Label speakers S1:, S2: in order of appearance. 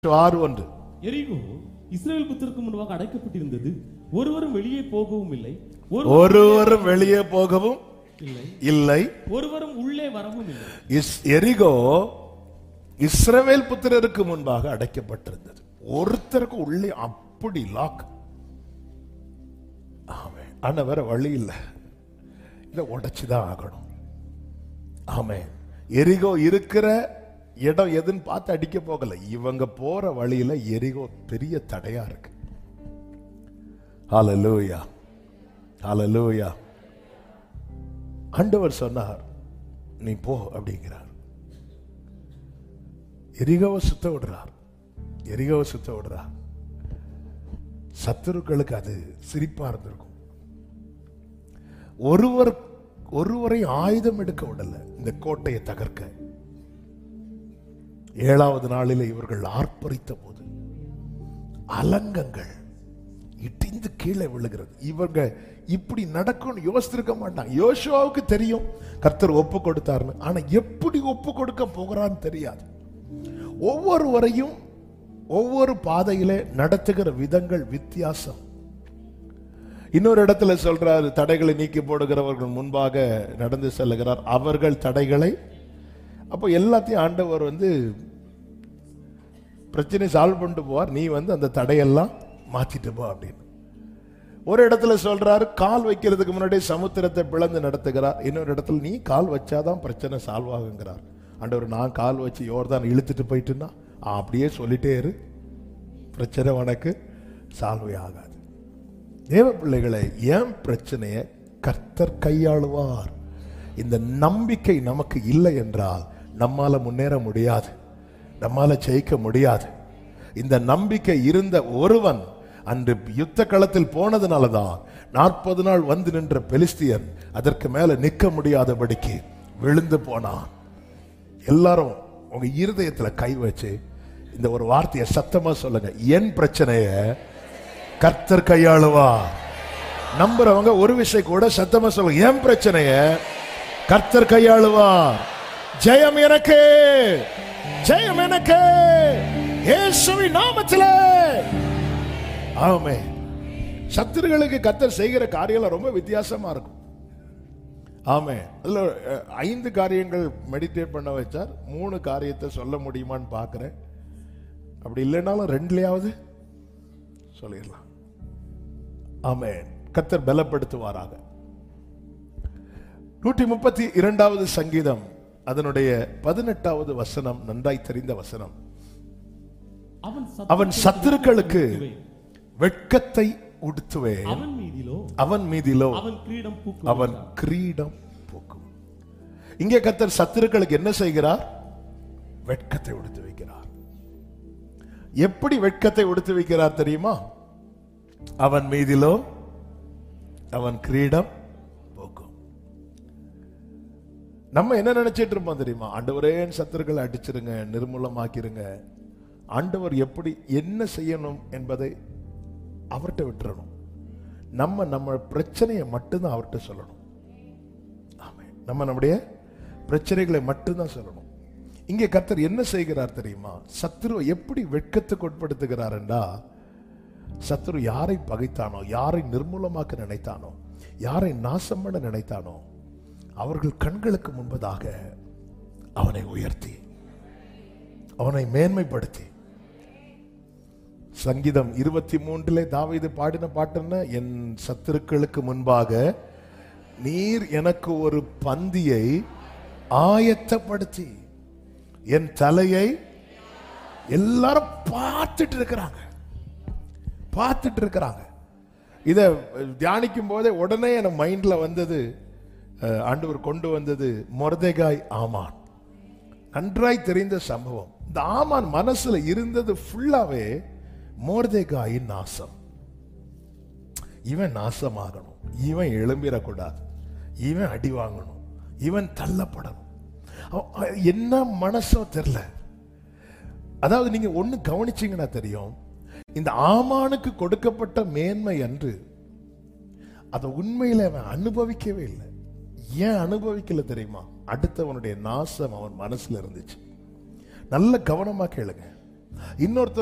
S1: ஆறு ஒன்று
S2: எரிகோ இஸ்ரவேல் புத்திற்கு முன்பாக அடைக்கப்பட்டிருந்தது ஒருவரும் வெளியே போகவும் இல்லை ஒரு
S1: ஒருவரும் வெளியே போகவும்
S2: இல்லை
S1: இல்லை
S2: ஒருவரும் உள்ளே வரவும் இல்லை
S1: இஸ் எரிகோ இஸ்ரவேல் புத்திரருக்கு முன்பாக அடைக்கப்பட்டிருந்தது ஒருத்தருக்கு உள்ளே அப்படி லாக் ஆமே ஆனா வேற வழி இல்லை இதை உடைச்சுதான் ஆகணும் ஆமே எரிகோ இருக்கிற இடம் எதுன்னு பார்த்து அடிக்க போகல இவங்க போற வழியில எரிகோ பெரிய தடையா இருக்கு ஹalleluya ஹalleluya ஆண்டவர் சொன்னார் நீ போ அப்படிங்கிறார் எரிகோவை சுத்த விடுறார் எரிகோவை சுத்த விடுறார் சத்துருக்களுக்கு அது சிரிப்பா இருந்திருக்கும் ஒருவர் ஒருவரை ஆயுதம் எடுக்க விடல இந்த கோட்டையை தகர்க்க ஏழாவது நாளிலே இவர்கள் ஆர்ப்பரித்த போது அலங்கங்கள் இடிந்து கீழே விழுகிறது இவங்க இப்படி நடக்கும்னு யோசித்திருக்க மாட்டாங்க யோசுவாவுக்கு தெரியும் கர்த்தர் ஒப்பு கொடுத்தாருன்னு ஆனா எப்படி ஒப்பு கொடுக்க போகிறான்னு தெரியாது ஒவ்வொருவரையும் ஒவ்வொரு பாதையிலே நடத்துகிற விதங்கள் வித்தியாசம் இன்னொரு இடத்துல சொல்றாரு தடைகளை நீக்கி போடுகிறவர்கள் முன்பாக நடந்து செல்லுகிறார் அவர்கள் தடைகளை அப்போ எல்லாத்தையும் ஆண்டவர் வந்து பிரச்சனை சால்வ் பண்ணிட்டு போவார் நீ வந்து அந்த தடையெல்லாம் மாத்திட்டு போ அப்படின்னு ஒரு இடத்துல சொல்றாரு கால் வைக்கிறதுக்கு முன்னாடி சமுத்திரத்தை பிளந்து நடத்துகிறார் இன்னொரு இடத்துல நீ கால் வச்சாதான் பிரச்சனை சால்வ் ஆகுங்கிறார் ஆண்டவர் நான் கால் வச்சு யோர்தான் இழுத்துட்டு போயிட்டுன்னா ஆ, அப்படியே சொல்லிட்டே இரு பிரச்சனை உனக்கு சால்வே ஆகாது தேவ பிள்ளைகளை ஏன் பிரச்சனையை கர்த்தர் கையாளுவார் இந்த நம்பிக்கை நமக்கு இல்லை என்றால் நம்மால முன்னேற முடியாது நம்மால ஜெயிக்க முடியாது இந்த நம்பிக்கை இருந்த ஒருவன் அன்று யுத்த களத்தில் போனதுனால தான் நாற்பது நாள் வந்து நின்ற பெலிஸ்தியன் அதற்கு மேல நிற்க முடியாதபடிக்கு விழுந்து போனான் எல்லாரும் உங்க இருதயத்துல கை வச்சு இந்த ஒரு வார்த்தையை சத்தமா சொல்லுங்க என் பிரச்சனைய கர்த்தர் கையாளுவா நம்புறவங்க ஒரு விஷயம் கூட சத்தமா சொல்லுங்க என் பிரச்சனைய கர்த்தர் கையாளுவார் ஜெயம் எனக்கு ஜெயம் எனக்கு இயேசுவின் நாமத்திலே ஆமே சத்துருகளுக்கு கர்த்தர் செய்கிற காரியம்லாம் ரொம்ப வித்தியாசமா இருக்கும் ஆமே அதுல அஹ், ஐந்து காரியங்கள் மெடிடேட் பண்ண வச்சார் மூணு காரியத்தை சொல்ல முடியுமான்னு பார்க்கிறேன் அப்படி இல்லைனாலும் ரெண்டுலயாவது சொல்லிடலாம் ஆமே கத்தர் பலப்படுத்துவாராக நூற்றி முப்பத்தி இரண்டாவது சங்கீதம் அதனுடைய பதினெட்டாவது வசனம் நன்றாய் தெரிந்த வசனம்
S2: அவன்
S1: அவன் சத்துருக்களுக்கு வெட்கத்தை உடுத்துவேன்
S2: அவன் மீதிலோ
S1: அவன் மீதிலோ
S2: அவன் கிரீடம் பூக்கும்
S1: அவன் கிரீடம் போக்கும் இங்கே கத்தர் சத்துருக்களுக்கு என்ன செய்கிறார் வெட்கத்தை உடுத்து வைக்கிறார் எப்படி வெட்கத்தை உடுத்து வைக்கிறார் தெரியுமா அவன் மீதிலோ அவன் கிரீடம் போக்கும் நம்ம என்ன நினைச்சிட்டு இருப்போம் தெரியுமா ஆண்டவரே என் சத்துருக்களை அடிச்சிருங்க நிர்மூலமாக்கிருங்க ஆண்டவர் எப்படி என்ன செய்யணும் என்பதை அவர்கிட்ட விட்டுறணும் நம்ம நம்ம பிரச்சனையை மட்டும்தான் அவர்கிட்ட சொல்லணும் ஆமென். நம்ம நம்முடைய பிரச்சனைகளை மட்டும்தான் சொல்லணும் இங்கே கர்த்தர் என்ன செய்கிறார் தெரியுமா சத்துருவை எப்படி வெட்கத்துக்கு உட்படுத்துகிறார் என்றா சத்துரு யாரை பகைத்தானோ யாரை நிர்மூலமாக்க நினைத்தானோ யாரை நாசம் பண்ண நினைத்தானோ அவர்கள் கண்களுக்கு முன்பதாக அவனை உயர்த்தி அவனை மேன்மைப்படுத்தி சங்கீதம் இருபத்தி மூன்றிலே தாவீது பாடின பாட்டு என்ன என் சத்துருக்களுக்கு முன்பாக நீர் எனக்கு ஒரு பந்தியை ஆயத்தப்படுத்தி என் தலையை எல்லாரும் பார்த்துட்டு இருக்கிறாங்க பார்த்துட்டு இருக்கிறாங்க இதை தியானிக்கும் போதே உடனே என் மைண்ட்ல வந்தது அஹ், ஆண்டவர் கொண்டு வந்தது மொர்தெகாய் ஆமான் நன்றாய் தெரிந்த சம்பவம் இந்த ஆமான் மனசுல இருந்தது ஃபுல்லாவே மோர்தேகாயின் நாசம் இவன் நாசமாகணும் இவன் எழும்பிடக்கூடாது இவன் அடி வாங்கணும் இவன் தள்ளப்படணும் அவ- அவ- என்ன மனசோ தெரியல அதாவது நீங்க ஒண்ணு கவனிச்சீங்கன்னா தெரியும் இந்த ஆமானுக்கு கொடுக்கப்பட்ட மேன்மை அன்று அதை உண்மையில அவன் அனுபவிக்கவே இல்லை ஏன் அனுபவிக்கல தெரியுமா அடுத்தவனுடைய நாசம் அவன் மனசுல இருந்துச்சு நல்ல கவனமா கேளுங்க இன்னொருத்தர்